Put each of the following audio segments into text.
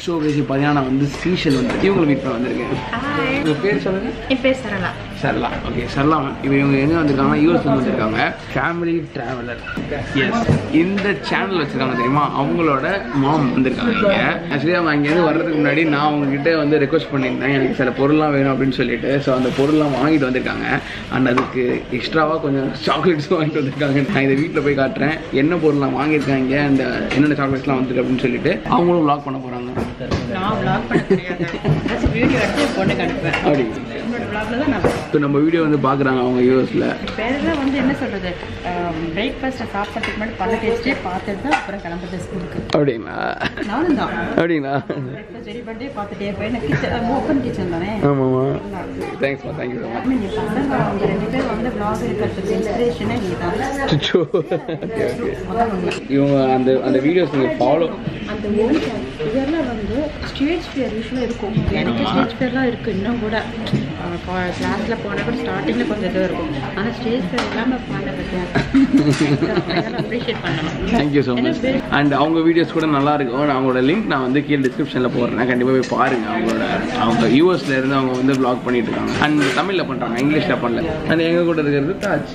so பேசி பார்த்தீங்கன்னா நான் வந்து சீஷல் வந்து இவங்களை மீட் பண்ண வந்திருக்கேன் ஹாய் உங்கள் பேர் சொல்லுங்க என் பேர் சரளா சரலா ஓகே சரலா இப்போ இவங்க எங்கே வந்திருக்காங்கன்னா யூஎஸ் வந்து வந்திருக்காங்க ஃபேமிலி ட்ராவலர் எஸ் இந்த சேனல் வச்சிருக்காங்க தெரியுமா அவங்களோட மாம் வந்திருக்காங்க இங்கே ஆக்சுவலி அவங்க அங்கேருந்து வர்றதுக்கு முன்னாடி நான் அவங்ககிட்ட வந்து ரெக்வஸ்ட் பண்ணியிருந்தேன் எனக்கு சில பொருள்லாம் வேணும் அப்படின்னு சொல்லிட்டு ஸோ அந்த பொருள்லாம் வாங்கிட்டு வந்திருக்காங்க அண்ட் அதுக்கு எக்ஸ்ட்ராவாக கொஞ்சம் சாக்லேட்ஸும் வாங்கிட்டு வந்திருக்காங்க நான் இதை வீட்டில் போய் காட்டுறேன் என்ன பொருள் நான் வாங்கியிருக்காங்க அந்த என்னென்ன சாக்லேட்ஸ்லாம் வந்திருக்கு அப்படின்னு சொல்லிட்டு அவங்களும் vlog பண்ண போகிறாங்க நான் vlog பண்ண தெரியாது ஏதாச்சும் வீடியோ எடுத்து என் பொண்ணுக்கு அனுப்புவேன் அப்படி என்னோட vlogல தான் நான் இப்போ நம்ம வீடியோ வந்து பார்க்குறாங்க அவங்க யூஎஸில் பேரெல்லாம் வந்து என்ன சொல்றது பிரேக்ஃபாஸ்ட்டை சாப்பிட்றதுக்கு முன்னாடி பல்ல டேஸ்ட்டே பார்த்துட்டு தான் அப்புறம் கிளம்புறது ஸ்கூலுக்கு அப்படிங்களா நானும் தான் அப்படிங்களா பிரேக்ஃபாஸ்ட் ரெடி பண்ணிட்டே பார்த்துட்டே போய் நான் கிச்சன் ஓப்பன் கிச்சன் தானே ஆமாம்மா தேங்க்ஸ்மா தேங்க்யூ ஸோ மச் நீ பசங்க அவங்க ரெண்டு பேர் வந்து vlog இருக்கிறதுக்கு இன்ஸ்பிரேஷனே நீ தான் சுச்சோ ஓகே ஓகே முதல் உண்மை இவங்க அந்த அந்த வீடியோஸ் நீங்கள் ஃபாலோ அந்த ஓன் இதெல்லாம் வந்து ஸ்டேஜ் ஃபியர் யூஸ்வலாக இருக்கும் எனக்கு ஸ்டேஜ் ஃபியர்லாம் இருக்குது இன்னும் கூட கிளாஸில் போனால் கூட ஸ்டார்டிங்கில் கொஞ்சம் இது இருக்கும் ஆனால் ஸ்டேஜ் ஃபியர் இல்லாமல் பண்ண பற்றியா அப்ரிஷியேட் பண்ணணும் தேங்க்யூ ஸோ மச் அண்ட் அவங்க வீடியோஸ் கூட நல்லா இருக்கும் நான் அவங்களோட லிங்க் நான் வந்து கீழே டிஸ்கிரிப்ஷனில் போடுறேன் கண்டிப்பாக போய் பாருங்க அவங்களோட அவங்க யூஎஸ்ல இருந்து அவங்க வந்து vlog பண்ணிட்டு இருக்காங்க அண்ட் தமிழில் பண்ணுறாங்க இங்கிலீஷில் பண்ணல அண்ட் எங்கள் கூட இருக்கிறது தாஜ்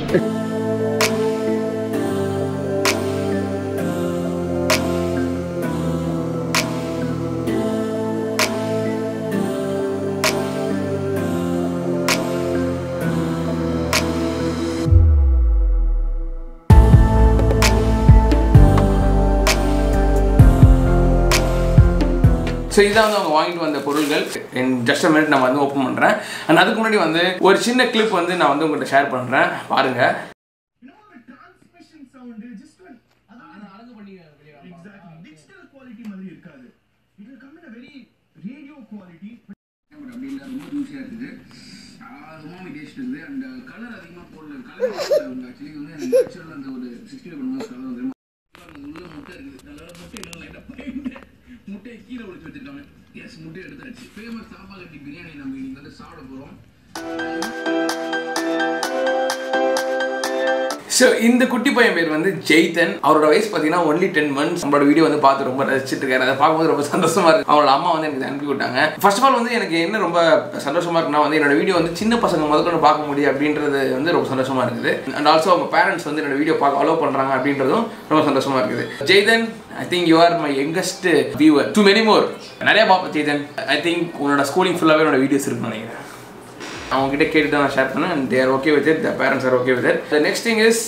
ஸோ இதான் வந்து அவங்க வாங்கிட்டு வந்த பொருள்கள் என் ஜஸ்ட் மினிட் நான் வந்து ஓப்பன் பண்ணுறேன் அண்ட் அதுக்கு முன்னாடி வந்து ஒரு சின்ன கிளிப் வந்து நான் வந்து உங்கள்கிட்ட ஷேர் பண்ணுறேன் பாருங்கள் transmission sound just one exactly digital quality மாதிரி இருக்காது it will come in a very radio quality but அப்படி இல்லை ரொம்ப ஜூஸியாக இருக்குது உமாமி டேஸ்ட் இருக்குது அண்ட் கலர் அதிகமாக போடல கலர் ஆக்சுவலி வந்து எனக்கு நேச்சுரல் அந்த ஒரு சிக்ஸ்டி ஃபைவ் பண்ணும்போது கலர் வந்து உள்ள முட்டை இருக்குது நல்ல முட்டை இல்லை லைட்டாக பயந்து முட்டையை கீழே ஒழிச்சு வச்சிருக்காங்க எஸ் முட்டை எடுத்தாச்சு ஃபேமஸ் சாப்பா கட்டி பிரியாணி நம்ம இன்னைக்கு வந்து சாப்பிட போகிறோம் ஸோ இந்த குட்டி பையன் பேர் வந்து ஜெய்தன் அவரோட வயசு பார்த்தீங்கன்னா ஒன்லி டென் மந்த்ஸ் நம்மளோட வீடியோ வந்து பார்த்து ரொம்ப ரசிச்சிட்டு இருக்காரு அதை பார்க்கும்போது ரொம்ப சந்தோஷமா இருக்கு அவங்களோட அம்மா வந்து எனக்கு இதை அனுப்பி விட்டாங்க ஃபர்ஸ்ட் ஆஃப் ஆல் வந்து எனக்கு என்ன ரொம்ப சந்தோஷமா இருக்குன்னா வந்து என்னோட வீடியோ வந்து சின்ன பசங்க முதற்கொண்டு பார்க்க முடியும் அப்படின்றது வந்து ரொம்ப சந்தோஷமா இருக்குது அண்ட் ஆல்சோ அவங்க பேரண்ட்ஸ் வந்து என்னோட வீடியோ பார்க்க அலோவ் பண்றாங்க அப்படின்றதும் ரொம்ப சந்தோஷமா இருக்குது Jaithan I think you are my youngest viewer too many more நிறைய பார்ப்பேன் ஜெய்தன் ஐ திங்க் உன்னோட ஸ்கூலிங் ஃபுல்லாகவே என்னோட வீடியோஸ் இருக்குன்னு நினைக்கிறேன் அவங்க கிட்ட கேட்டு தான் நான் ஷேர் பண்ணேன் and they're okay with it the parents are okay with it the next thing is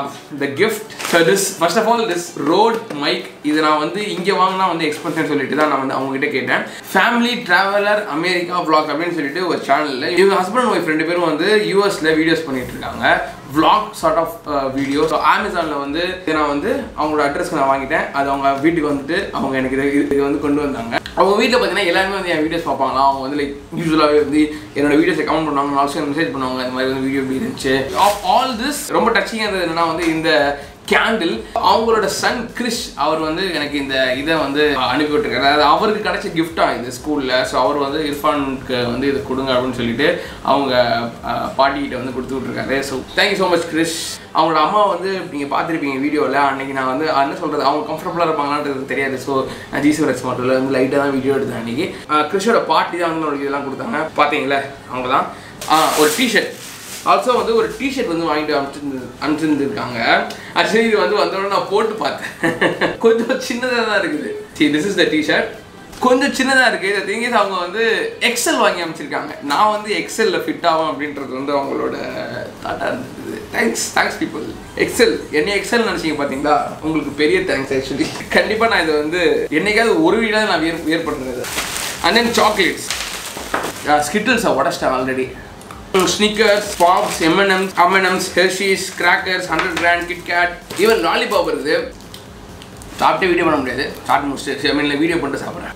the gift so this first of all this Rode mic இது நான் வந்து இங்கே வாங்கினா வந்து எக்ஸ்பென்சிவ் சொல்லிட்டு தான் நான் வந்து அவங்க கிட்ட கேட்டேன் ஃபேமிலி டிராவலர் அமெரிக்கா vlog அப்படின்னு சொல்லிட்டு ஒரு சேனலில் இவங்க ஹஸ்பண்ட் அண்ட் ஒய்ஃப் ரெண்டு பேரும் வந்து யூஎஸ்ல வீடியோஸ் பண்ணிட்டு இருக்காங்க vlog sort of video so அமேசானில் வந்து இதை நான் வந்து அவங்களோட அட்ரஸ்க்கு நான் வாங்கிட்டேன் அது அவங்க வீட்டுக்கு வந்துட்டு அவங்க எனக்கு இதை இது இது வந்து கொண்டு வந்தாங்க அவங்க வீட்டில் பார்த்தீங்கன்னா எல்லாருமே வந்து என் வீடியோஸ் பார்ப்பாங்களா அவங்க வந்து லைக் யூஸ்வலாகவே வந்து என்னோட வீடியோஸை கமெண்ட் பண்ணுவாங்க ஆல்சோ மெசேஜ் பண்ணுவாங்க இந்த மாதிரி வந்து வீடியோ எப்படி இருந்துச்சு ஆஃப் ஆல் திஸ் ரொம்ப டச்சிங்காக இருந்தது என்னன்னா வந்து இந்த கேண்டில் அவங்களோட சன் கிறிஷ் அவர் வந்து எனக்கு இந்த இதை வந்து அனுப்பி விட்டுருக்காரு அதாவது அவருக்கு கிடைச்ச கிஃப்டா இது ஸ்கூலில் ஸோ அவர் வந்து இர்ஃபானுக்கு வந்து இது கொடுங்க அப்படின்னு சொல்லிட்டு அவங்க அஹ், பாட்டிகிட்ட வந்து கொடுத்து விட்ருக்காரு so thank you so much Krish அவங்களோட அம்மா வந்து நீங்கள் பார்த்துருப்பீங்க வீடியோவில் அன்னைக்கு நான் வந்து என்ன சொல்கிறது அவங்க கம்ஃபர்டபுளாக இருப்பாங்களான்றது தெரியாது ஸோ நான் ஜீசவரட்ஸ் மட்டும் வந்து லைட்டாக தான் வீடியோ எடுத்தேன் அன்னைக்கு அஹ், கிறிஷோட பாட்டி தான் வந்து நம்மளுக்கு இதெல்லாம் கொடுத்தாங்க பார்த்தீங்களா அவங்க தான் ஒரு டிஷர்ட் ஆல்சோ வந்து ஒரு டிஷர்ட் வந்து வாங்கிட்டு அனுப்பிச்சிருந்து அனுப்பிச்சிருந்துருக்காங்க ஆக்சுவலி இது வந்து வந்தோடனே நான் போட்டு பார்த்தேன் கொஞ்சம் சின்னதாக தான் இருக்குது see this is the T-shirt கொஞ்சம் சின்னதாக இருக்குது இந்த திங் இஸ் அவங்க வந்து எக்ஸல் வாங்கி அமைச்சிருக்காங்க நான் வந்து எக்ஸலில் ஃபிட் ஆகும் அப்படின்றது வந்து அவங்களோட தாட்டாக இருந்தது தேங்க்ஸ் தேங்க்ஸ் பீப்புள் எக்ஸல் என்ன எக்ஸல் நினச்சிங்க பார்த்தீங்களா உங்களுக்கு பெரிய தேங்க்ஸ் ஆக்சுவலி கண்டிப்பாக நான் இதை வந்து என்னைக்காவது ஒரு வீடாக நான் வியர் வியர் பண்ணுறது அண்ட் தென் சாக்லேட்ஸ் ஸ்கிட்டில்ஸை உடச்சிட்டேன் already Snickers pops M&Ms M&Ms Hershey's crackers Hundred Grand KitKat even lollipop இருக்குது சாப்பிட்டே வீடியோ பண்ண முடியாது சாப்பிட்டு முடிச்சுட்டு ஐ மீன் வீடியோ பண்ணிட்டு சாப்பிட்றேன்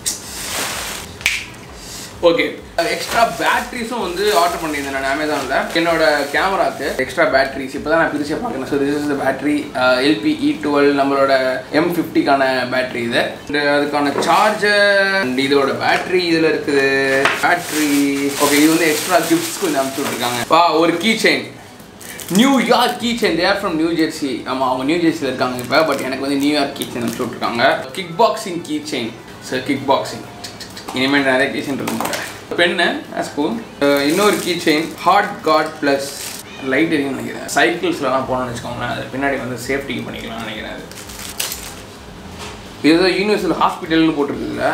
ஓகே எக்ஸ்ட்ரா பேட்டரிஸும் வந்து ஆர்டர் பண்ணியிருந்தேன் நான் அமேசானில் என்னோட கேமராக்கு எக்ஸ்ட்ரா பேட்டரிஸ் இப்போ தான் நான் பிரிச்சே பார்க்குறேன் so this is battery LP E twelve நம்மளோட எம் ஃபிஃப்டிக்கான பேட்டரி இது And அதுக்கான சார்ஜர் அண்ட் இதோட பேட்டரி இதில் இருக்குது பேட்டரி ஓகே இது வந்து எக்ஸ்ட்ரா கிஃப்ட்ஸ் கொஞ்சம் அனுப்பிச்சு விட்ருக்காங்க பா ஒரு key chain New York key chain there from New Jersey ஆமாம் அவங்க நியூ ஜெர்சியில் இருக்காங்க இப்போ பட் எனக்கு வந்து நியூயார்க் கீ செயின் அனுப்பிச்சு விட்ருக்காங்க kick boxing key chain so kick boxing இனிமேல் நிறைய கீச்சன் இருக்கும் போல பெண்ணு ஸ்பூன் இன்னொரு கீ செயின் ஹாட் காட் ப்ளஸ் லைட் எரியும் நினைக்கிறேன் சைக்கிள்ஸ்லாம் போனோம்னு வச்சுக்கோங்களேன் அது பின்னாடி வந்து சேஃப்டிக்கு பண்ணிக்கலாம் நினைக்கிறேன் அது இது ஏதோ யூனிவர்சல் ஹாஸ்பிட்டல்னு போட்டிருக்குதுல்ல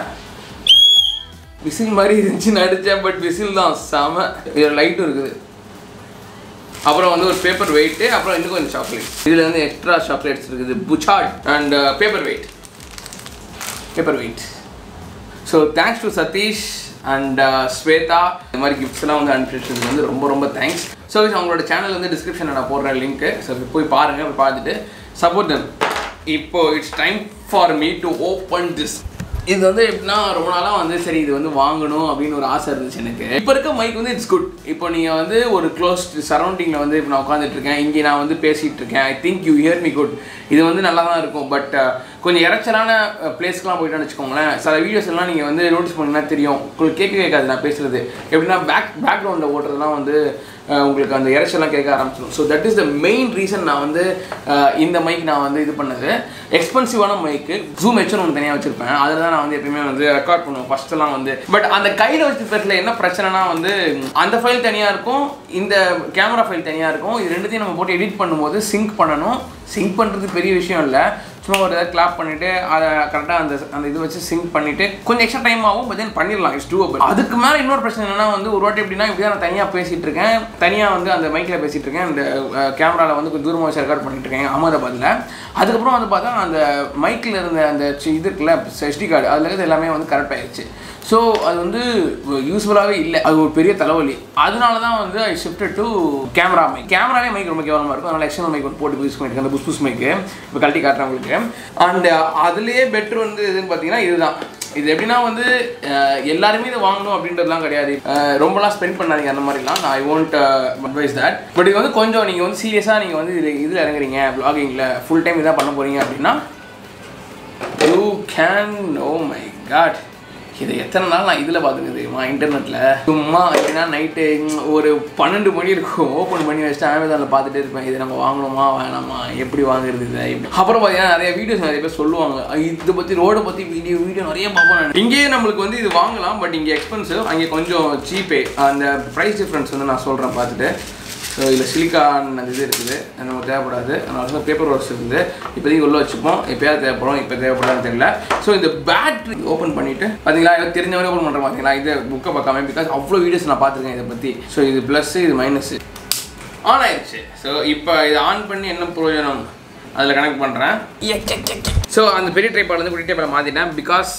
விசில் மாதிரி இருந்துச்சு நடித்தேன் பட் விசில் தான் செம இதில் லைட்டும் இருக்குது அப்புறம் வந்து ஒரு பேப்பர் வெயிட்டு அப்புறம் இன்னும் கொஞ்சம் சாக்லேட் இதில் வந்து எக்ஸ்ட்ரா சாக்லேட்ஸ் இருக்குது புச்சாட் and paper weight paper weight so thanks to Satish and Swetha இந்த மாதிரி கிஃப்ட்ஸ்லாம் வந்து அனுப்பிச்சிருக்கு வந்து ரொம்ப ரொம்ப தேங்க்ஸ் ஸோ அவங்களோட சேனல் வந்து டிஸ்கிரிப்ஷனில் நான் போடுறேன் லிங்க்கு ஸோ போய் பாருங்கள் போய் பார்த்துட்டு சப்போர்ட் தம் இப்போ it's time for me to open this இது வந்து எப்படின்னா ரொம்ப நாளாக வந்து சரி இது வந்து வாங்கணும் அப்படின்னு ஒரு ஆசை இருந்துச்சு எனக்கு இப்போ இருக்க மைக் வந்து இட்ஸ் குட் இப்போ நீங்கள் வந்து ஒரு க்ளோஸ் சரௌண்டிங்கில் வந்து இப்போ நான் உட்காந்துட்டு இருக்கேன் இங்கே நான் வந்து பேசிகிட்டு இருக்கேன் I think you hear me good இது வந்து நல்லா தான் இருக்கும் பட் கொஞ்சம் இறைச்சலான பிளேஸ்க்குலாம் போயிட்டோம்னு வச்சுக்கோங்களேன் சில வீடியோஸ் எல்லாம் நீங்கள் வந்து நோட்டீஸ் பண்ணிங்கன்னா தெரியும் உங்களுக்கு கேட்க கேட்காது நான் பேசுகிறது எப்படின்னா பேக் பேக்ரவுண்டில் ஓட்டுறதுலாம் வந்து அஹ், உங்களுக்கு அந்த இறைச்சலாம் கேட்க ஆரம்பிச்சிடும் so that is the main reason நான் வந்து அஹ், இந்த மைக் நான் வந்து இது பண்ணது எக்ஸ்பென்சிவான மைக்கு ஜூம் ஹெச்னு ஒன்று தனியாக வச்சிருப்பேன் அதில் தான் நான் வந்து எப்பயுமே வந்து ரெக்கார்ட் பண்ணுவேன் ஃபஸ்ட்டெல்லாம் வந்து பட் அந்த கையில் வச்சுக்கிறதுல என்ன பிரச்சனைனா வந்து அந்த ஃபைல் தனியாக இருக்கும் இந்த கேமரா ஃபைல் தனியாக இருக்கும் இது ரெண்டுத்தையும் நம்ம போட்டு எடிட் பண்ணும்போது சிங்க் பண்ணணும் சிங்க் பண்ணுறது பெரிய விஷயம் இல்லை சும்மா ஒரு இதை கிளாப் பண்ணிவிட்டு அதை கரெக்டாக அந்த அந்த இது வச்சு சிங்க் பண்ணிவிட்டு கொஞ்சம் எக்ஸ்ட்ரா டைம் ஆகும் பட் தென் பண்ணிடலாம் இட்ஸ் டூ அதுக்கு மேலே இன்னொரு பிரச்சனை என்னன்னா வந்து ஒரு வாட்டி எப்படின்னா இப்படி தான் நான் தனியாக பேசிகிட்டு இருக்கேன் தனியாக வந்து அந்த மைக்கில் பேசிகிட்டு இருக்கேன் அந்த கேமராவில் வந்து கொஞ்சம் தூரமாக வச்சு ரெக்கார்ட் பண்ணிட்டு இருக்கேன் அகமதாபாத்தில் அதுக்கப்புறம் வந்து பார்த்தா அந்த மைக்கில் இருந்த அந்த சி- இது இருக்குல்ல எஸ்டி கார்டு அதில் இருக்கிறது எல்லாமே வந்து கரெக்ட் ஆயிடுச்சு ஸோ அது வந்து யூஸ்ஃபுல்லாகவே இல்லை அது ஒரு பெரிய தலைவலி அதனால தான் வந்து I shifted to camera mic கேமராவே மைக் ரொம்ப கேவலமாக இருக்கும் அதனால் எக்ஸ்டர்னல் மைக் ஒன்று போட்டு யூஸ் பண்ணிட்டு அந்த புஸ் புஸ் மைக்கு இப்போ கழட்டி காட்டுறேன் உங்களுக்கு அண்ட் அதுலேயே பெட்ரு வந்து எதுன்னு பார்த்தீங்கன்னா இதுதான் இது எப்படின்னா வந்து அஹ், எல்லாருமே இதை வாங்கணும் அப்படின்றதுலாம் கிடையாது அஹ், ரொம்பலாம் ஸ்பெண்ட் பண்ணாதீங்க அந்த மாதிரிலாம் நான் I won't advise that but இது வந்து கொஞ்சம் நீங்கள் வந்து சீரியஸாக நீங்கள் வந்து இதில் இதில் இறங்குறீங்க ப்ளாகிங்கில் ஃபுல் டைம் இதான் பண்ண போகிறீங்க அப்படின்னா you can oh my god இது எத்தனை நாள் நான் இதில் பார்த்துருக்கேன் தெரியுமா இன்டர்நெட்டில் சும்மா எப்படின்னா நைட்டு ஒரு பன்னெண்டு மணி இருக்கும் ஓப்பன் பண்ணி வச்சுட்டு அமேசானில் பார்த்துட்டே இருப்பேன் இது நம்ம வாங்கணுமா வேணாமா எப்படி வாங்குறது இதை இப்படி அப்புறம் பார்த்தீங்கன்னா நிறைய வீடியோஸ் நிறைய பேர் சொல்லுவாங்க இதை பற்றி ரோடை பற்றி வீடியோ வீடியோ நிறைய பார்ப்போம் நான் இங்கேயே நம்மளுக்கு வந்து இது வாங்கலாம் பட் இங்கே எக்ஸ்பென்சிவ் அங்கே கொஞ்சம் சீப்பே அந்த ப்ரைஸ் டிஃப்ரென்ஸ் வந்து நான் சொல்கிறேன் பார்த்துட்டு ஸோ இதில் சிலிக்கான் அந்த இது இருக்குது அது நமக்கு தேவைப்படாது அதனால பேப்பர் ஒர்க்ஸ் இருக்குது இப்போதைக்கு உள்ள வச்சுப்போம் எப்போயாவது தேவைப்படும் இப்போ தேவைப்படாதுன்னு தெரியல ஸோ இந்த பேட்ரி ஓப்பன் பண்ணிவிட்டு பார்த்தீங்களா ஏதோ தெரிஞ்சவரை ஓப்பன் பண்ணுற பார்த்தீங்களா இது புக்கை பார்க்காம பிகாஸ் அவ்வளோ வீடியோஸ் நான் பார்த்துருக்கேன் இதை பற்றி ஸோ இது ப்ளஸ் இது மைனஸ் ஆன் ஆயிடுச்சு ஸோ இப்போ இதை ஆன் பண்ணி என்ன பிரயோஜனம் அதில் கனெக்ட் பண்ணுறேன் ஸோ அந்த பெரிய ட்ரைப்பால் வந்து குட்டி ட்ரைப்பால் மாற்றிட்டேன் பிகாஸ்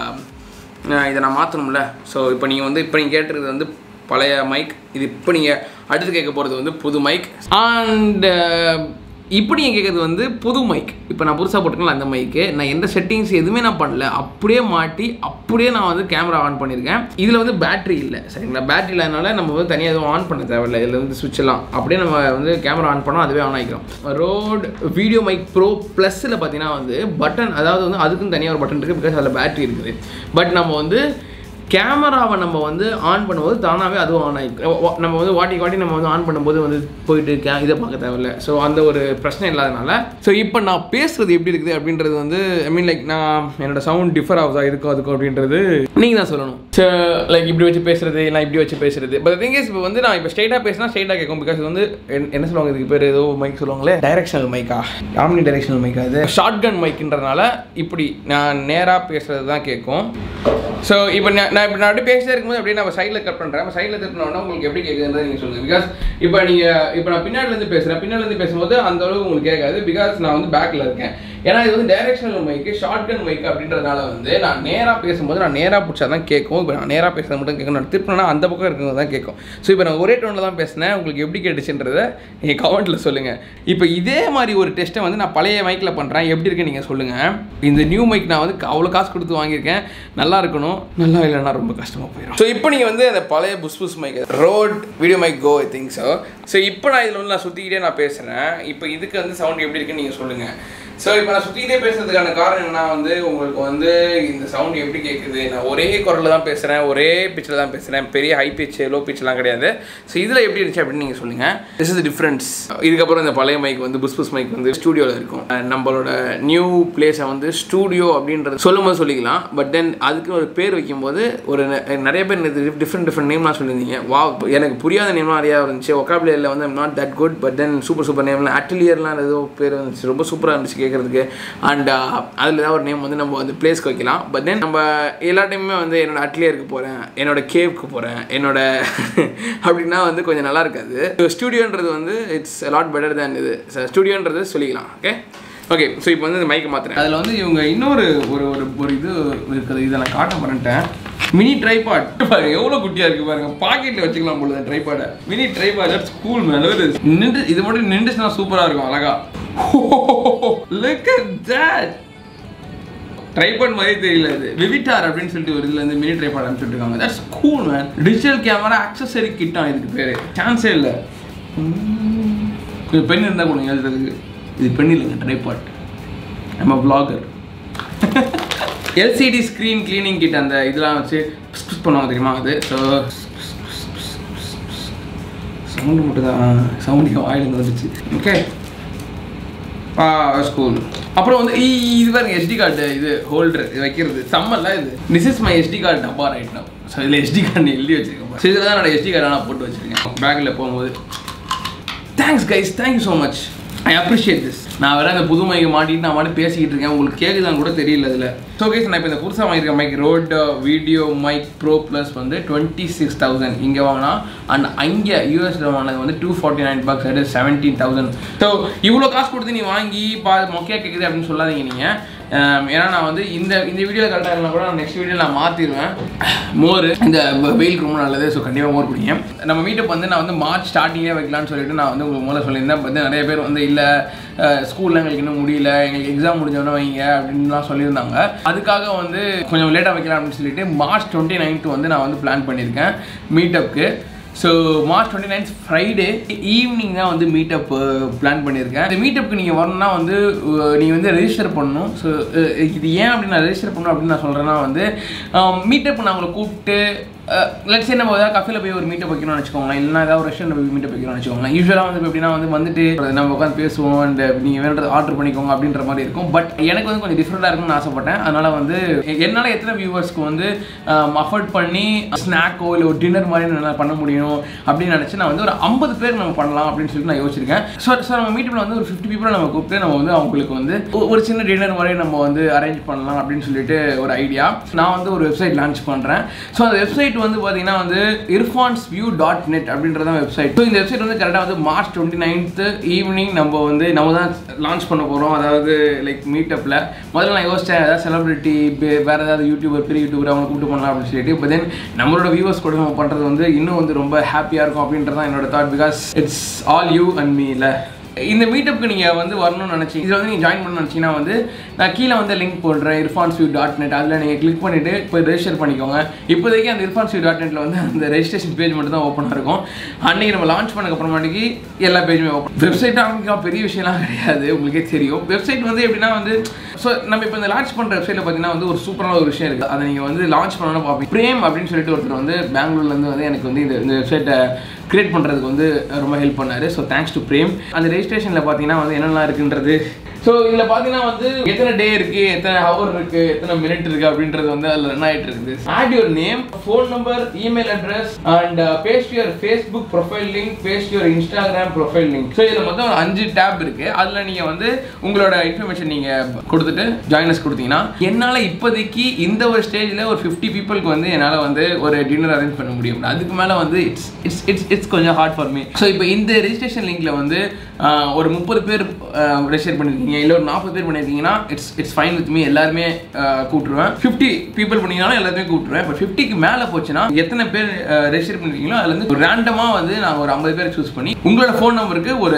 இதை நான் மாற்றணும்ல ஸோ இப்போ நீங்கள் வந்து இப்போ நீங்கள் கேட்டுருக்கிறது வந்து பழைய மைக் இது இப்போ நீங்கள் அடுத்து கேட்க போகிறது வந்து புது மைக் அண்ட் இப்போ நீங்கள் கேட்குறது வந்து புது மைக் இப்போ நான் புதுசாக போட்டுக்கலாம் அந்த மைக்கு நான் எந்த செட்டிங்ஸ் எதுவுமே நான் பண்ணல அப்படியே மாட்டி அப்படியே நான் வந்து கேமரா ஆன் பண்ணியிருக்கேன் இதில் வந்து பேட்டரி இல்லை சரிங்களா பேட்டரி இல்லாதனால நம்ம வந்து தனியாக எதுவும் ஆன் பண்ண தேவையில்லை இதில் வந்து switch எல்லாம் அப்படியே நம்ம வந்து கேமரா ஆன் பண்ணோம் அதுவே ஆன் ஆகிக்கிறோம் ரோட் வீடியோ மைக் ப்ரோ ப்ளஸில் பார்த்தீங்கன்னா வந்து பட்டன் அதாவது வந்து அதுக்கும் தனியாக ஒரு பட்டன் இருக்குது பிகாஸ் அதில் பேட்டரி இருக்குது பட் நம்ம வந்து கேமராவை நம்ம வந்து ஆன் பண்ணும்போது தானாகவே அதுவும் ஆன் ஆகிக்கும் நம்ம வந்து வாட்டி வாட்டி நம்ம வந்து ஆன் பண்ணும்போது வந்து போயிட்டு கே இதை பார்க்க தேவையில்ல ஸோ அந்த ஒரு பிரச்சனை இல்லாதனால ஸோ இப்போ நான் பேசுறது எப்படி இருக்குது அப்படின்றது வந்து ஐ மீன் லைக் நான் என்னோட சவுண்ட் டிஃபர் ஆகுதா இதுக்கும் அதுக்கும் அப்படின்றது நீங்கள் தான் சொல்லணும் ஸோ லைக் இப்படி வச்சு பேசுறது இல்லை இப்படி வச்சு பேசுறது பட் திங் இஸ் இப்போ வந்து நான் இப்போ ஸ்ட்ரைட்டாக பேசினா ஸ்ட்ரைட்டாக கேட்கும் பிகாஸ் இது வந்து என்ன- என்ன சொல்லுவாங்க இதுக்கு பேர் ஏதோ மைக் சொல்லுவாங்களே டைரக்ஷனல் மைக்கா ஆம்னி டைரக்ஷனல் மைக்கா அது ஷார்ட் கன் மைக்குன்றதுனால இப்படி நான் நேராக பேசுறது தான் கேட்கும் ஸோ இப்போ நான் நான் இப்போ நான் அப்படியே பேசிட்டே இருக்கும்போது அப்படியே நம்ம சைடில் கட் பண்ணுறேன் சைடில் திருப்பினோன்னா உங்களுக்கு எப்படி கேட்குதுன்றது நீங்கள் சொல்லுங்கள் பிகாஸ் இப்போ நீங்கள் இப்போ நான் பின்னாடிலேருந்து பேசுகிறேன் பின்னாடிலேருந்து பேசும்போது அந்த அளவுக்கு உங்களுக்கு கேட்காது பிகாஸ் நான் வந்து பேக்கில் இருக்கேன் ஏன்னா இது வந்து டைரக்ஷனல் மைக்கு ஷார்ட் கன் மைக் அப்படின்றதுனால வந்து நான் நேராக பேசும்போது நான் நேராக பிடிச்சா தான் கேட்கும் இப்போ நான் நேராக பேசுறது மட்டும் கேட்கும் நான் திருப்பினா அந்த பக்கம் இருக்கிறது தான் கேட்கும் ஸோ இப்போ நான் ஒரே டோனில் தான் பேசினேன் உங்களுக்கு எப்படி கேட்டுச்சுன்றதை நீங்கள் கமெண்ட்டில் சொல்லுங்கள் இப்போ இதே மாதிரி ஒரு டெஸ்ட்டை வந்து நான் பழைய மைக்கில் பண்ணுறேன் எப்படி இருக்குன்னு நீங்கள் சொல்லுங்கள் இந்த நியூ மைக் நான் வந்து அவ்வளோ காசு கொடுத்து வாங்கியிருக்கேன் நல்லா இருக்கணும் நல்லா இல்லைன்னா ரொம்ப கஷ்டமாக போயிடும் ஸோ இப்போ நீங்கள் வந்து அந்த பழைய புஸ் புஸ் mic Rode video mic go I think so so இப்போ நான் இதில் வந்து நான் சுற்றிக்கிட்டே நான் பேசுகிறேன் இப்போ இதுக்கு வந்து சவுண்ட் எப்படி இருக்குன்னு நீங்கள் சொல்லுங்கள் ஸோ இப்போ நான் சுற்றிக்கிட்டே பேசுறதுக்கான காரணம் என்னன்னா வந்து உங்களுக்கு வந்து இந்த சவுண்ட் எப்படி கேட்குது நான் ஒரே குரலில் தான் பேசுகிறேன் ஒரே பிச்சில் தான் பேசுகிறேன் பெரிய ஹை பிச் லோ பிச்லாம் கிடையாது ஸோ இதில் எப்படி இருந்துச்சு அப்படின்னு நீங்கள் சொல்லுங்கள் திஸ் இஸ் டிஃப்ரென்ஸ் இதுக்கப்புறம் இந்த பழைய மைக் வந்து புஸ் புஸ் மைக் வந்து ஸ்டூடியோவில் இருக்கும் அஹ் நம்மளோட நியூ பிளேஸை வந்து ஸ்டூடியோ அப்படின்றது சொல்லும்போது சொல்லிக்கலாம் பட் தென் அதுக்கு ஒரு பேர் வைக்கும்போது ஒரு நெ- நிறைய பேர் டிஃப்ரெண்ட் டிஃப்ரெண்ட் நேம்லாம் சொல்லியிருந்தீங்க வா எனக்கு புரியாத நேம்லாம் நிறையா இருந்துச்சு ஒக்காபிளியில் வந்து not that good but then super super நேம்லாம் அட்டிலியர்லாம் ஏதோ பேர் வந்துச்சு ரொம்ப சூப்பராக இருந்துச்சு கேட்குறதுக்கு அண்ட் அதில் ஏதாவது ஒரு நேம் வந்து நம்ம வந்து பிளேஸ்க்கு வைக்கலாம் பட் தென் நம்ம எல்லா டைமுமே வந்து என்னோட அட்லியருக்கு போகிறேன் என்னோட கேவ்க்கு போகிறேன் என்னோட அப்படின்னா வந்து கொஞ்சம் நல்லா இருக்காது ஸ்டூடியோன்றது வந்து இட்ஸ் லாட் பெட்டர் தேன் இது ஸ்டூடியோன்றது சொல்லிக்கலாம் ஓகே ஓகே ஸோ இப்போ வந்து இந்த மைக்கை மாற்றுறேன் அதில் வந்து இவங்க இன்னொரு ஒரு ஒரு ஒரு இது இருக்குது இதை நான் காட்ட பண்ணிட்டேன் மினி ட்ரைபாட் பாருங்க எவ்வளோ குட்டியாக இருக்குது பாருங்க பாக்கெட்டில் வச்சுக்கலாம் போல ட்ரைபாடை mini tripod that's cool man நின்று இது மட்டும் நின்றுச்சுன்னா சூப்பராக இருக்கும் அழகா லுக் அட் தட் ட்ரைபாட் மாதிரி தெரியல இது விவிட்டார் அப்படின்னு சொல்லிட்டு ஒரு இதுல இருந்து மினி ட்ரைபாட் அனுப்பிச்சுட்டு இருக்காங்க that's cool man digital camera accessory kit இதுக்கு பேரு சான்ஸே இல்லை கொஞ்சம் பெண் இருந்தால் கொடுங்க எழுதுறதுக்கு இது பெண் இல்லைங்க ட்ரைபாட் நம்ம vlogger LCD screen cleaning kit அந்த இதெல்லாம் வச்சு பிஸ் பிஸ் பண்ணுவாங்க தெரியுமா அது ஸோ சவுண்டு மட்டும் தான் சவுண்டு வாயிலிருந்து வந்துச்சு ஓகே ஆ ஸ்கூல் அப்புறம் வந்து ஈ இது பாருங்க எஸ்டி கார்டு இது ஹோல்டர் இது வைக்கிறது செம்மல்ல இது this is my SD card டப்பா ரைட் நோ ஸோ இதில் எஸ்டி கார்டு எழுதி வச்சிருக்கேன் ஸோ இதில் தான் என்னோட எஸ்டி கார்டு நான் போட்டு வச்சிருக்கேன் பேக்கில் போகும்போது thanks guys thank you so much I appreciate this நான் வேற அந்த புது மைக்கை மாட்டிட்டு நான் மாட்டி பேசிக்கிட்டு இருக்கேன் உங்களுக்கு கேட்குதான்னு கூட தெரியல இதில் ஸோ கேஸ் நான் இப்போ இந்த புதுசாக வாங்கியிருக்க mic Rode video mic pro plus வந்து டுவெண்ட்டி சிக்ஸ் தௌசண்ட் இங்கே வாங்கினா அண்ட் அங்கே யூஎஸில் வாங்கினது வந்து டூ ஃபார்ட்டி நைன் பாக்ஸ் அது செவன்டீன் தௌசண்ட் ஸோ இவ்வளோ காசு கொடுத்து நீ வாங்கி பா மொக்கையாக கேட்குது அப்படின்னு சொல்லாதீங்க நீங்கள் ஏன்னா நான் வந்து இந்த இந்த வீடியோவில் கரெக்டாக இருந்தால் கூட நெக்ஸ்ட் வீடியோ நான் மாற்றிடுவேன் மோர் இந்த வெ- வெயிலுக்கு ரொம்ப நல்லது ஸோ கண்டிப்பாக மோர் குடிங்க நம்ம மீட்டப் வந்து நான் வந்து மார்ச் ஸ்டார்டிங்கே வைக்கலாம்னு சொல்லிட்டு நான் வந்து உங்களுக்கு முதல்ல சொல்லியிருந்தேன் but வந்து நிறைய பேர் வந்து இல்லை ஸ்கூலில் எங்களுக்கு இன்னும் முடியல எங்களுக்கு எக்ஸாம் முடிஞ்சவொடனே வைங்க அப்படின்லாம் சொல்லியிருந்தாங்க அதுக்காக வந்து கொஞ்சம் லேட்டாக வைக்கலாம் அப்படின்னு சொல்லிட்டு மார்ச் டுவெண்ட்டி நைன்த்து வந்து நான் வந்து பிளான் பண்ணியிருக்கேன் மீட்டப்க்கு so March twenty ninth Friday evening தான் வந்து மீட்டப் பிளான் பண்ணியிருக்கேன் இந்த மீட்டப்புக்கு நீங்கள் வரணும்னா வந்து நீங்கள் வந்து ரெஜிஸ்டர் பண்ணணும் ஸோ இது ஏன் அப்படி நான் ரெஜிஸ்டர் பண்ணணும் அப்படின்னு நான் சொல்கிறேன்னா வந்து மீட்டப் நான் உங்களை கூப்பிட்டு லட்ஸ் நம்ம ஏதாவது கஃபேல போய் ஒரு மீட்டப் வைக்கணும்னு வச்சுக்கோங்களேன் இல்லைனா ஏதாவது ஒரு ரெஸ்டாரண்ட் போய் மீட்டப் வைக்கணும்னு வச்சுக்கோங்களேன் யூஸ்வலாக வந்து இப்ப எப்படின்னா வந்து வந்துட்டு நம்ம உட்காந்து பேசுவோம் அண்ட் நீங்கள் வேணுறது ஆர்டர் பண்ணிக்கோங்க அப்படின்ற மாதிரி இருக்கும் பட் எனக்கு வந்து கொஞ்சம் டிஃப்ரெண்ட்டாக இருக்கும்னு ஆசைப்பட்டேன் அதனால் வந்து என்னால் எத்தனை வியூவர்ஸ்க்கு வந்து அஃபோர்ட் பண்ணி ஸ்நாக்கோ இல்லை ஒரு டின்னர் மாதிரி என்னால் பண்ண முடியும் அப்படின்னு நினச்சி நான் வந்து ஒரு ஐம்பது பேர் நம்ம பண்ணலாம் அப்படின்னு சொல்லிட்டு நான் யோசிச்சிருக்கேன் ஸோ ஸோ நம்ம மீட்டப்பில் வந்து ஒரு ஃபிஃப்டி பீப்புளை நம்ம கூப்பிட்டு நம்ம வந்து அவங்களுக்கு வந்து ஒ- ஒரு சின்ன டின்னர் மாதிரி நம்ம வந்து அரேஞ்ச் பண்ணலாம் அப்படின்னு சொல்லிட்டு ஒரு ஐடியா நான் வந்து ஒரு வெப்சைட் லான்ச் பண்ணுறேன் ஸோ அந்த வெப்சைட் வந்து பார்த்தீங்கன்னா வந்து இர்ஃபான்ஸ் வியூ டாட் நெட் அப்படின்றத வெப்சைட் ஸோ இந்த வெப்சைட் வந்து கரெக்டாக வந்து மார்ச் டுவெண்ட்டி நைன்த்து ஈவினிங் நம்ம வந்து நம்ம தான் லான்ச் பண்ண போகிறோம் அதாவது லைக் மீட்டப்பில் முதல்ல நான் யோசிச்சேன் ஏதாவது செலிபிரிட்டி வேறு ஏதாவது யூடியூபர் பெரிய யூடியூபர் அவங்க கூப்பிட்டு பண்ணலாம் அப்படின்னு சொல்லிட்டு இப்போ தென் நம்மளோட வியூவர்ஸ் கூட நம்ம பண்ணுறது வந்து இன்னும் வந்து ரொம்ப ஹாப்பியாக இருக்கும் அப்படின்றது தான் என்னோட thought because it's all you and me இல்லை இந்த மீட்டப்புக்கு நீங்கள் வந்து வரணும்னு நினச்சிங்க இதில் வந்து நீங்கள் ஜாயின் பண்ண நினச்சிங்கன்னா வந்து நான் கீழே வந்து லிங்க் போடுறேன் இர்ஃபான்ஸ் வியூ டாட் நெட் அதில் நீங்கள் கிளிக் பண்ணிவிட்டு போய் ரெஜிஸ்டர் பண்ணிக்கோங்க இப்போதைக்கு அந்த இர்ஃபான்ஸ் வியூ டாட் நெட்டில் வந்து அந்த ரெஜிஸ்ட்ரேஷன் பேஜ் மட்டும் தான் ஓப்பனாக இருக்கும் அன்றைக்கி நம்ம லான்ச் பண்ணக்கு அப்புறமாட்டிக்கு எல்லா பேஜுமே ஓப்பன் வெப்சைட் ஆரம்பிக்கலாம் பெரிய விஷயம்லாம் கிடையாது உங்களுக்கே தெரியும் வெப்சைட் வந்து எப்படின்னா வந்து ஸோ நம்ம இப்போ இந்த லான்ச் பண்ணுற வெப்சைட்டில் பார்த்தீங்கன்னா வந்து ஒரு சூப்பரான ஒரு விஷயம் இருக்குது அதை நீங்கள் வந்து லான்ச் பண்ணணும் பார்ப்பீங்க பிரேம் அப்படின்னு சொல்லிட்டு ஒருத்தர் வந்து பெங்களூர்லேருந்து வந்து எனக்கு வந்து இந்த இந்த வெப்சைட்டை கிரியேட் பண்ணுறதுக்கு வந்து ரொம்ப ஹெல்ப் பண்ணாரு ஸோ தேங்க்ஸ் டு பிரேம் அந்த ரெஜிஸ்ட்ரேஷனில் பார்த்தீங்கன்னா வந்து என்னெல்லாம் இருக்குன்றது ஸோ இதில் பார்த்தீங்கன்னா வந்து எத்தனை டே இருக்கு எத்தனை ஹவர் இருக்கு எத்தனை மினிட் இருக்கு அப்படின்றது வந்து அதில் ரன் ஆகிட்டு இருக்குது add your name phone number email address and paste your Facebook profile link paste your Instagram profile link so இதில் மொத்தம் ஒரு அஞ்சு டேப் இருக்கு அதில் நீங்கள் வந்து உங்களோட இன்ஃபர்மேஷன் நீங்கள் கொடுத்துட்டு ஜாயினஸ் கொடுத்தீங்கன்னா என்னால் இப்போதைக்கு இந்த ஒரு ஸ்டேஜில் ஒரு ஃபிஃப்டி பீப்புளுக்கு வந்து என்னால் வந்து ஒரு டின்னர் அரேஞ்ச் பண்ண முடியும் அதுக்கு மேலே வந்து இட்ஸ் இட்ஸ் இட்ஸ் இட்ஸ் கொஞ்சம் ஹார்ட் ஃபார் மீ ஸோ இப்போ இந்த ரெஜிஸ்ட்ரேஷன் லிங்க்ல வந்து ஆஹ், ஒரு முப்பது பேர் ரெஜிஸ்டர் பண்ணியிருக்கீங்க இல்லை ஒரு நாற்பது பேர் பண்ணியிருக்கீங்கன்னா it's it's fine with me எல்லாருமே ஆஹ், கூப்பிட்டுருவேன் ஃபிஃப்டி பீப்புள் பண்ணீங்கனாலும் எல்லாருமே கூப்பிட்டுருவேன் இப்போ ஃபிஃப்டிக்கு மேலே போச்சுன்னா எத்தனை பேர் ரெஜிஸ்டர் பண்ணிருக்கீங்களோ அதுல இருந்து ரேண்டமாக வந்து நாங்கள் ஒரு ஐம்பது பேர் சூஸ் பண்ணி உங்களோட ஃபோன் நம்பருக்கு ஒரு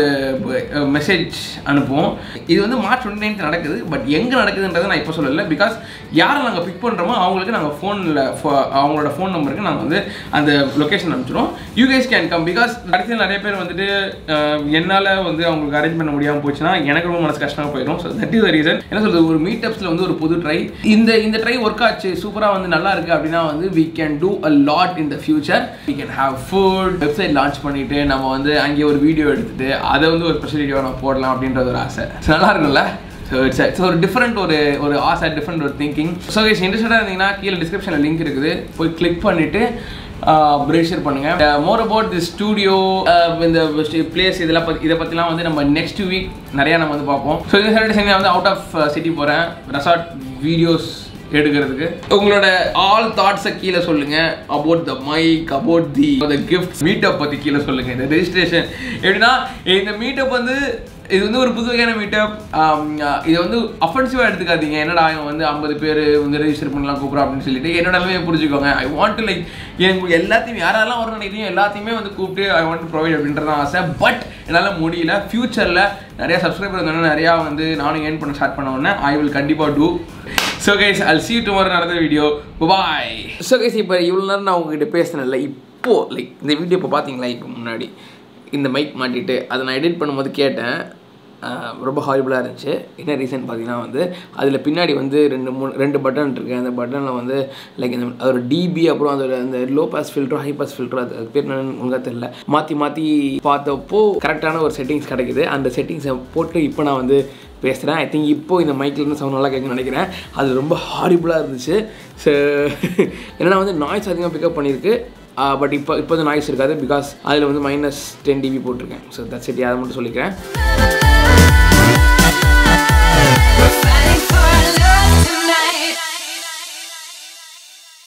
மெசேஜ் அனுப்புவோம் இது வந்து மார்ச் டுவெண்ட்டி நைன்த் நடக்குது பட் எங்கே நடக்குதுன்றதை நான் இப்போ சொல்லலை பிகாஸ் யாரை நாங்கள் பிக் பண்ணுறோமோ அவங்களுக்கு நாங்கள் ஃபோனில் அவங்களோட ஃபோன் நம்பருக்கு நாங்கள் வந்து அந்த லொக்கேஷன் அனுப்பிச்சிடும் you guys can come because கடைசியில் நிறைய பேர் வந்துட்டு அஹ், என்னால் வந்து வந்து அவங்களுக்கு அரேஞ்ச் பண்ண முடியாமல் போச்சுன்னா எனக்கு ரொம்ப மனசு கஷ்டமாக போயிடும் so that is the reason என்ன சொல்றது ஒரு மீட்டப்ஸில் வந்து ஒரு புது ட்ரை இந்த இந்த ட்ரை ஒர்க் ஆச்சு சூப்பராக வந்து நல்லா இருக்கு அப்படின்னா வந்து we can do a lot in the future we can have food website launch பண்ணிட்டு நம்ம வந்து அங்கே ஒரு வீடியோ எடுத்துட்டு அதை வந்து ஒரு ஸ்பெஷல் வீடியோ நம்ம போடலாம் அப்படின்றது ஒரு ஆசை So, நல்லா இருக்கும்ல ஸோ இட்ஸ் ஸோ ஒரு டிஃப்ரெண்ட் ஒரு ஒரு ஆசை டிஃப்ரெண்ட் ஒரு திங்கிங் ஸோ இஸ் இன்ட்ரெஸ்டாக இருந்தீங்கன்னா கீழே டிஸ்கிரிப்ஷனில் லிங்க் இருக்குது போய் கிளிக் பண்ணிவிட்டு ரெஜிஸ்டர் பண்ணுங்க மோர் அபவுட் தி ஸ்டூடியோ இந்த பிளேஸ் இதெல்லாம் பத்தி இதை பற்றிலாம் வந்து நம்ம நெக்ஸ்ட் வீக் நிறையா நம்ம வந்து பார்ப்போம் ஸோ இந்த சாட்டர்டே சண்டே வந்து அவுட் ஆஃப் சிட்டி போகிறேன் ரெசார்ட் வீடியோஸ் எடுக்கிறதுக்கு உங்களோட ஆல் தாட்ஸை கீழே சொல்லுங்க about the mic about the the gift meetup பற்றி கீழே சொல்லுங்க இந்த ரெஜிஸ்ட்ரேஷன் எப்படின்னா இந்த மீட்டப் வந்து இது வந்து ஒரு புது வகையான மீட்டப் இதை வந்து அஃபென்சிவாக எடுத்துக்காதீங்க என்னடா இவன் வந்து ஐம்பது பேர் வந்து ரெஜிஸ்டர் பண்ணலாம் கூப்பிட்றோம் அப்படின்னு சொல்லிட்டு என்னோட நிலைமையை புரிஞ்சுக்கோங்க ஐ வாண்ட் லைக் எனக்கு எல்லாத்தையுமே யாரெல்லாம் வர நினைக்கிறீங்க எல்லாத்தையுமே வந்து கூப்பிட்டு ஐ வாண்ட் டு ப்ரொவைட் அப்படின்றது தான் ஆசை பட் என்னால் முடியல ஃப்யூச்சரில் நிறையா சப்ஸ்கிரைபர் வந்தோடனே நிறையா வந்து நானும் ஏர்ன் பண்ண ஸ்டார்ட் பண்ண உடனே ஐ வில் கண்டிப்பாக do so guys I'll see tomorrow நடந்த வீடியோ பாய் ஸோ கைஸ் இப்போ இவ்வளோ நேரம் நான் உங்ககிட்ட பேசினேன்ல இப்போ லைக் இந்த வீடியோ இப்போ பார்த்தீங்களா இப்போ முன்னாடி இந்த மைக் மாட்டிட்டு அதை நான் எடிட் பண்ணும்போது கேட்டேன் ஆஹ் ரொம்ப ஹாரிபுளாக இருந்துச்சு என்ன ரீசன் பார்த்தீங்கன்னா வந்து அதில் பின்னாடி வந்து ரெண்டு மூணு ரெண்டு பட்டன் இருக்குது அந்த பட்டனில் வந்து லைக் இந்த அதோட டிபி அப்புறம் அதோட அந்த லோ பாஸ் ஃபில்டரும் ஹை பாஸ் ஃபில்டரும் அது அது பேர் என்னன்னு ஒழுங்கா தெரியல மாற்றி மாற்றி பார்த்தப்போ கரெக்டான ஒரு செட்டிங்ஸ் கிடைக்குது அந்த செட்டிங்ஸை போட்டு இப்போ நான் வந்து பேசுகிறேன் ஐ திங்க் இப்போ இந்த மைக்கில் இருந்து சவுண்ட் நல்லா கேட்குன்னு நினைக்கிறேன் அது ரொம்ப ஹாரிபுளாக இருந்துச்சு ஸோ என்னன்னா வந்து நாய்ஸ் அதிகமாக பிக்கப் பண்ணியிருக்கு பட் இப்போ இப்போ வந்து நாய்ஸ் இருக்காது பிகாஸ் அதில் வந்து மைனஸ் டென் டிபி போட்டிருக்கேன் ஸோ தட்ஸ் இட் அதை மட்டும் சொல்லிக்கிறேன்